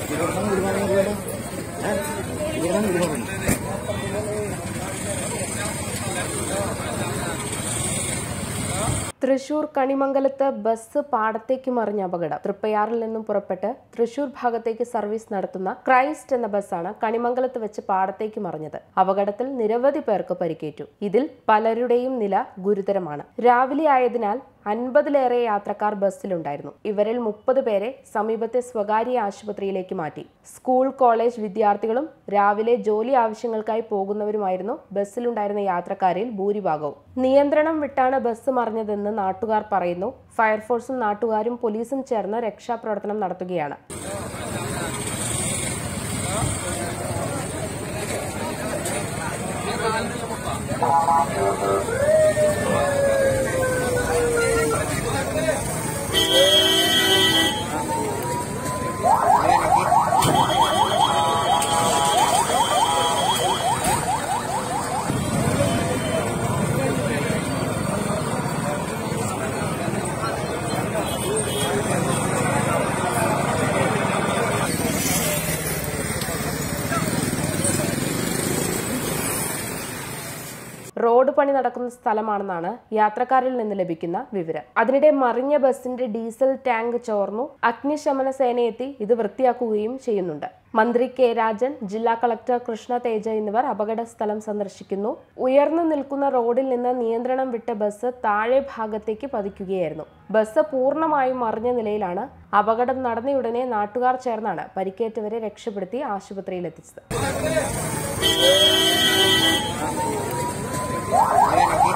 Thrissur കണിമംഗലത്ത് bus പാടത്തേക്ക് മറിഞ്ഞ അപകടം തൃപ്പയാറിൽ നിന്നും പുറപ്പെട്ട് തൃശൂർ ഭാഗത്തേക്ക് സർവീസ് നടത്തുന്ന ക്രൈസ്റ്റ് എന്ന ബസ്സാണ് കണിമംഗലത്ത് വെച്ച് പാടത്തേക്ക് മറിഞ്ഞത് അപകടത്തിൽ നിരവധി പേർക്ക് പരിക്കേറ്റു ഇതിൽ പലരുടെയും നില ഗുരുതരമാണ് രാവിലെ ആയതിനാൽ അൻപതിലേറെ യാത്രക്കാർ ബസ്സിലുണ്ടായിരുന്നു ഇവരിൽ മുപ്പത് പേരെ സമീപത്തെ സ്വകാര്യ ആശുപത്രിയിലേക്ക് മാറ്റി സ്കൂൾ കോളേജ് വിദ്യാർത്ഥികളും രാവിലെ ജോലി ആവശ്യങ്ങൾക്കായി പോകുന്നവരുമായിരുന്നു ബസ്സിലുണ്ടായിരുന്ന യാത്രക്കാരിൽ ഭൂരിഭാഗവും നിയന്ത്രണം വിട്ടാണ് ബസ് മറിഞ്ഞതെന്ന് നാട്ടുകാർ പറയുന്നു ഫയർഫോഴ്സും നാട്ടുകാരും പോലീസും ചേർന്ന് രക്ഷാപ്രവർത്തനം നടത്തുകയാണ് റോഡ് പണി നടക്കുന്ന സ്ഥലമാണെന്നാണ് യാത്രക്കാരിൽ നിന്ന് ലഭിക്കുന്ന വിവരം അതിനിടെ മറിഞ്ഞ ബസിന്റെ ഡീസൽ ടാങ്ക് ചോർന്നു അഗ്നിശമന സേനയെത്തി ഇത് വൃത്തിയാക്കുകയും ചെയ്യുന്നുണ്ട് മന്ത്രി കെ രാജൻ ജില്ലാ കളക്ടർ കൃഷ്ണ തേജ എന്നിവർ അപകട സ്ഥലം സന്ദർശിക്കുന്നു ഉയർന്നു നിൽക്കുന്ന റോഡിൽ നിന്ന് നിയന്ത്രണം വിട്ട ബസ് താഴെ ഭാഗത്തേക്ക് പതിക്കുകയായിരുന്നു ബസ് പൂർണ്ണമായും മറിഞ്ഞ നിലയിലാണ് അപകടം നടന്നയുടനെ നാട്ടുകാർ ചേർന്നാണ് പരിക്കേറ്റവരെ രക്ഷപ്പെടുത്തി ആശുപത്രിയിൽ എത്തിച്ചത് Ayan,